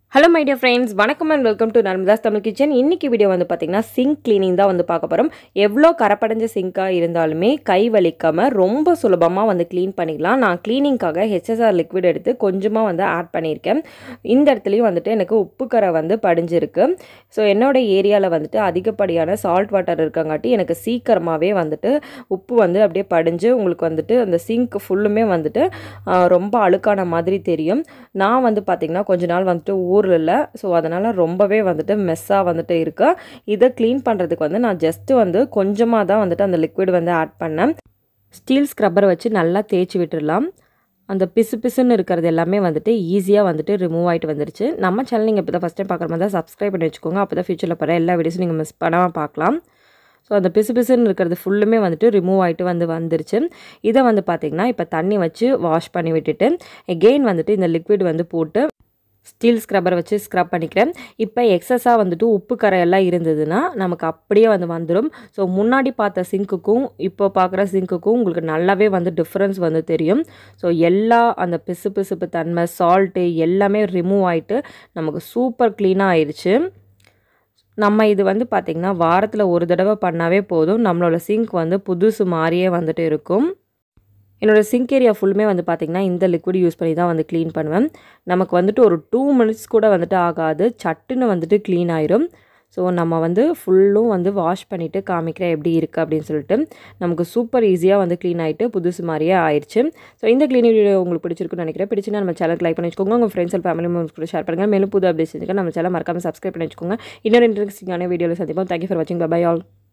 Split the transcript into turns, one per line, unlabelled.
hello my dear friends வணக்கம் and welcome to Narmada's Tamil kitchen இன்னைக்கு video வந்து பார்த்தீங்கன்னா சிங்க் க்ளீனிங் தான் வந்து பார்க்க போகிறோம் எவ்வளோ கரப்படைஞ்ச சிங்காக இருந்தாலுமே கை வலிக்காமல் ரொம்ப சுலபமாக வந்து க்ளீன் பண்ணிக்கலாம் நான் க்ளீனிங்காக ஹெச்எஸ்ஆர் லிக்விட் எடுத்து கொஞ்சமாக வந்து ஆட் பண்ணியிருக்கேன் இந்த இடத்துலையும் வந்துட்டு எனக்கு உப்பு கரை வந்து படிஞ்சிருக்கு ஸோ என்னோட ஏரியாவில் வந்துட்டு அதிகப்படியான சால்ட் வாட்டர் இருக்கங்காட்டி எனக்கு சீக்கிரமாகவே வந்துட்டு உப்பு வந்து அப்படியே படிஞ்சு உங்களுக்கு வந்துட்டு அந்த சிங்க் ஃபுல்லுமே வந்துட்டு ஆ, ரொம்ப அழுக்கான மாதிரி தெரியும் நான் வந்து பார்த்திங்கன்னா கொஞ்ச நாள் வந்துட்டு ஊரில் இல்லை ஸோ அதனால் ரொம்பவே வந்துட்டு மெஸ்ஸாக வந்துட்டு இருக்கு இதை க்ளீன் பண்ணுறதுக்கு வந்து நான் ஜஸ்ட்டு வந்து கொஞ்சமாக தான் வந்துட்டு அந்த லிக்விட் வந்து ஆட் பண்ணேன் ஸ்டீல் ஸ்க்ரப்பர் வச்சு நல்லா தேய்ச்சி விட்டுடலாம் அந்த பிசு பிசுன்னு இருக்கிறது எல்லாமே வந்துட்டு ஈஸியாக வந்துட்டு ரிமூவ் ஆகிட்டு வந்துருச்சு நம்ம சேனல் நீங்கள் இப்போ தான் ஃபஸ்ட் டைம் பார்க்குற மாதிரி தான் சப்ஸ்கிரைப் பண்ணி வச்சுக்கோங்க அப்போ தான் ஃபியூச்சரில் போகிற எல்லா வீடியோஸும் நீங்கள் மிஸ் பண்ணாமல் பார்க்கலாம் ஸோ அந்த பிசு பிசுன்னு இருக்கிறது ஃபுல்லுமே வந்துட்டு ரிமூவ் ஆகிட்டு வந்து வந்துருச்சு இதை வந்து பார்த்திங்கன்னா இப்போ தண்ணி வச்சு வாஷ் பண்ணி விட்டுட்டு எகெயின் வந்துட்டு இந்த லிக்விட் வந்து போட்டு ஸ்டீல் ஸ்க்ரப்பர் வச்சு ஸ்க்ரப் பண்ணிக்கிறேன் இப்போ எக்ஸஸாக வந்துட்டு உப்பு கரையெல்லாம் இருந்ததுன்னா நமக்கு அப்படியே வந்து வந்துடும் ஸோ முன்னாடி பார்த்த சிங்க்குக்கும் இப்போ பார்க்குற சிங்க்குக்கும் உங்களுக்கு நல்லாவே வந்து டிஃப்ரென்ஸ் வந்து தெரியும் ஸோ எல்லா அந்த பிசு பிசுப்பு தன்மை சால்ட்டு எல்லாமே ரிமூவ் ஆகிட்டு நமக்கு சூப்பர் க்ளீனாக ஆயிடுச்சு நம்ம இது வந்து பார்த்திங்கன்னா வாரத்தில் ஒரு தடவை பண்ணாவே போதும் நம்மளோட சிங்க் வந்து புதுசு மாதிரியே வந்துட்டு இருக்கும் என்னோடய சிங்க் ஏரியா ஃபுல்லுமே வந்து பார்த்திங்கன்னா இந்த லிக்விட் யூஸ் பண்ணி தான் வந்து க்ளீன் பண்ணுவேன் நமக்கு வந்துட்டு ஒரு டூ மினிட்ஸ் கூட வந்துட்டு ஆகாது சட்டுன்னு வந்துட்டு க்ளீன் ஆயிரும் ஸோ நம்ம வந்து ஃபுல்லும் வந்து வாஷ் பண்ணிவிட்டு காமிக்கிறேன் எப்படி இருக்குது அப்படின்னு சொல்லிட்டு நமக்கு சூப்பர் ஈஸியாக வந்து க்ளீன் ஆகிட்டு புதுசு மாதிரியே ஆயிடுச்சு ஸோ இந்த க்ளீனிங் வீடியோ உங்களுக்கு பிடிச்சிருக்குன்னு நினைக்கிறேன் பிடிச்சினா நம்ம சேனல் லைக் பண்ணி வச்சுக்கோங்க உங்கள் ஃப்ரெண்ட்ஸ் அண்ட் ஃபேமிலி மெம்பர்ஸ் கூட ஷேர் பண்ணுங்கள் மேலும் புது அப்டேட்ஸ் செஞ்சுக்க நம்ம சேனல் மறக்காமல் சப்ஸ்கிரைப் பண்ணி வச்சுக்கோங்க இன்னொரு இன்ட்ரெஸ்டிங்கான வீடியோவில் சந்திப்போம் தேங்க்யூ ஃபார் வாட்சிங் பை ஆல்